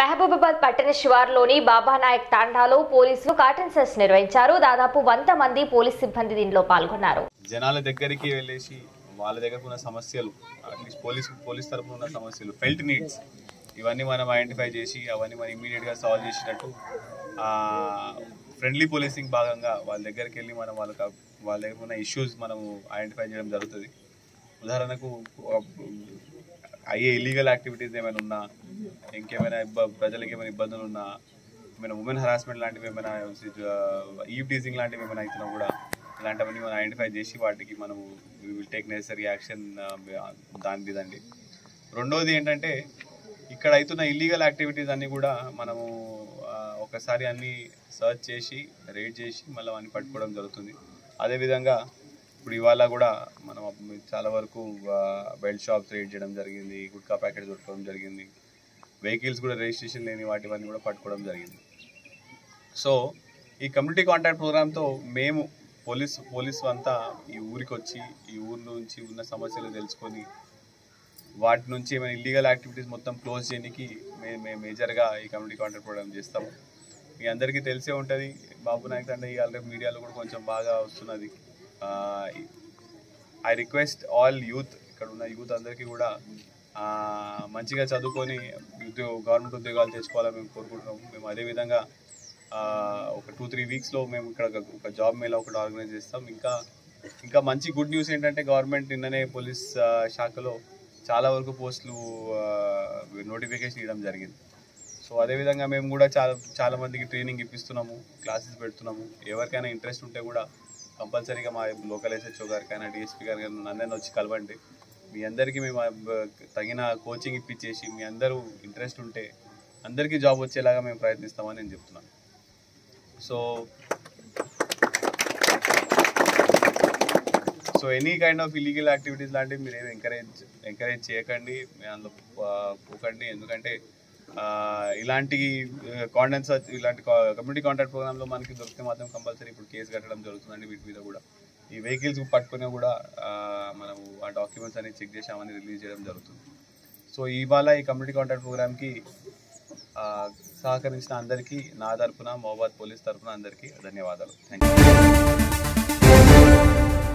మహబూబాబాద్ పట్టణ శివార్లోని బాబానాయక్ తాండాలో పోలీసులు cotton cess నిర్వహించారు దాదాపు వంద మంది పోలీస్ సిబ్బంది దీనిలో పాల్గొన్నారు జనాల దగ్గరికి వెళ్ళేసి వాళ్ళ దగ్గర ఉన్న సమస్యలు అట్లీస్ట్ పోలీస్ పోలీస్ తరపున ఉన్న సమస్యలు ఫెల్ట్ నీడ్స్ ఇవన్నీ మనం ఐడెంటిఫై చేసి అవన్నీ మనం ఇమీడియట్గా సాల్వ్ చేసినట్టు ఫ్రెండ్లీ పోలీసింగ్ భాగంగా వాళ్ళ దగ్గరికి వెళ్ళి మనం వాళ్ళకి ఆ- వాళ్ళ దగ్గర ఉన్న ఇష్యూస్ మనము ఐడెంటిఫై చేయడం జరుగుతుంది ఉదాహరణకు ఆ, అయ్యే ఇల్లీగల్ యాక్టివిటీస్ ఏమైనా ఉన్నా ఇంకేమైనా ఇబ్బ ప్రజలకు ఏమైనా ఇబ్బందులు ఉన్నా ఏమైనా ఉమెన్ హరాస్మెంట్ లాంటివి ఏమైనా ఈవ్ టీజింగ్ లాంటివి ఏమైనా అవుతున్నా కూడా ఇలాంటివన్నీ మనం ఐడెంటిఫై చేసి వాటికి మనము విల్ టేక్ నెసరీ యాక్షన్ దాని మీదండి రెండోది ఏంటంటే ఇక్కడ అవుతున్న ఇల్లీగల్ యాక్టివిటీస్ అన్నీ కూడా మనము ఆ, ఒకసారి అన్ని సర్చ్ చేసి రేడ్ చేసి మళ్ళీ అన్ని పట్టుకోవడం జరుగుతుంది అదేవిధంగా ఇప్పుడు ఇవాళ కూడా మనం అప్పుడు చాలా వరకు బెల్ట్ షాప్స్ రేడ్ చేయడం జరిగింది గుట్కా ప్యాకెట్స్ దొరకడం జరిగింది వెహికల్స్ కూడా రిజిస్ట్రేషన్ లేని వాటివన్నీ కూడా పట్టుకోవడం జరిగింది సో ఈ కమ్యూనిటీ కాంటాక్ట్ ప్రోగ్రామ్తో మేము పోలీస్ పోలీసు అంతా ఈ ఊరికి వచ్చి ఈ ఊరి నుంచి ఉన్న సమస్యలు తెలుసుకొని వాటి నుంచి ఏమైనా ఇల్లీగల్ యాక్టివిటీస్ మొత్తం క్లోజ్ చేయడానికి మేము మేము మేజర్గా ఈ కమ్యూనిటీ కాంటాక్ట్ ప్రోగ్రామ్ చేస్తాము మీ అందరికీ తెలిసే ఉంటుంది బాబు నాయక్ అంటే ఇవాళ మీడియాలో కూడా కొంచెం బాగా వస్తున్నది ఐ రిక్వెస్ట్ ఆల్ యూత్ ఇక్కడ ఉన్న యూత్ అందరికీ కూడా ఆ, మంచిగా చదువుకొని ఉద్యోగ గవర్నమెంట్ ఉద్యోగాలు తెచ్చుకోవాలని మేము కోరుకుంటున్నాం మేము అదేవిధంగా ఆ, ఒక టూ త్రీ వీక్స్లో మేము ఇక్కడ ఒక- ఒక జాబ్ మేళ ఒకటి ఆర్గనైజ్ చేస్తాం ఇంకా ఇంకా మంచి గుడ్ న్యూస్ ఏంటంటే గవర్నమెంట్ నిన్ననే పోలీస్ ఆ, శాఖలో చాలా వరకు పోస్టులు నోటిఫికేషన్ ఇవ్వడం జరిగింది సో అదేవిధంగా మేము కూడా చాలా చాలా మందికి ట్రైనింగ్ ఇప్పిస్తున్నాము క్లాసెస్ పెడుతున్నాము ఎవరికైనా ఇంట్రెస్ట్ ఉంటే కూడా కంపల్సరీగా మా లోకల్ ఎస్హెచ్ఓ గారికైనా డిఎస్పీ గారికి నన్ను వచ్చి కలవండి మీ అందరికీ మేము ఆ బ- తగిన కోచింగ్ ఇప్పించేసి మీ అందరూ ఇంట్రెస్ట్ ఉంటే అందరికీ జాబ్ వచ్చేలాగా మేము ప్రయత్నిస్తామని నేను చెప్తున్నాను so so any kind of illegal activities లాంటివి మీరు ఏమి ఎంకరేజ్ ఎంకరేజ్ చేయకండి మీరు అందులో పో- పోకండి ఎందుకంటే ఆ, ఇలాంటి కాంటెంట్స్ ఇలాంటి కమ్యూనిటీ కాంటాక్ట్ ప్రోగ్రామ్లో మనకి దొరికితే మాత్రం కంపల్సరీ ఇప్పుడు కేసు కట్టడం జరుగుతుందండి వీటి మీద కూడా ఈ వెహికల్స్ పట్టుకునే కూడా ఆ, మనము ఆ డాక్యుమెంట్స్ అనేది చెక్ చేసామని రిలీజ్ చేయడం జరుగుతుంది సో ఇవాళ ఈ కమ్యూనిటీ కాంటాక్ట్ ప్రోగ్రామ్కి ఆ, సహకరించిన అందరికీ నా తరపున మహబాద్ పోలీస్ తరపున అందరికీ ధన్యవాదాలు థ్యాంక్ యూ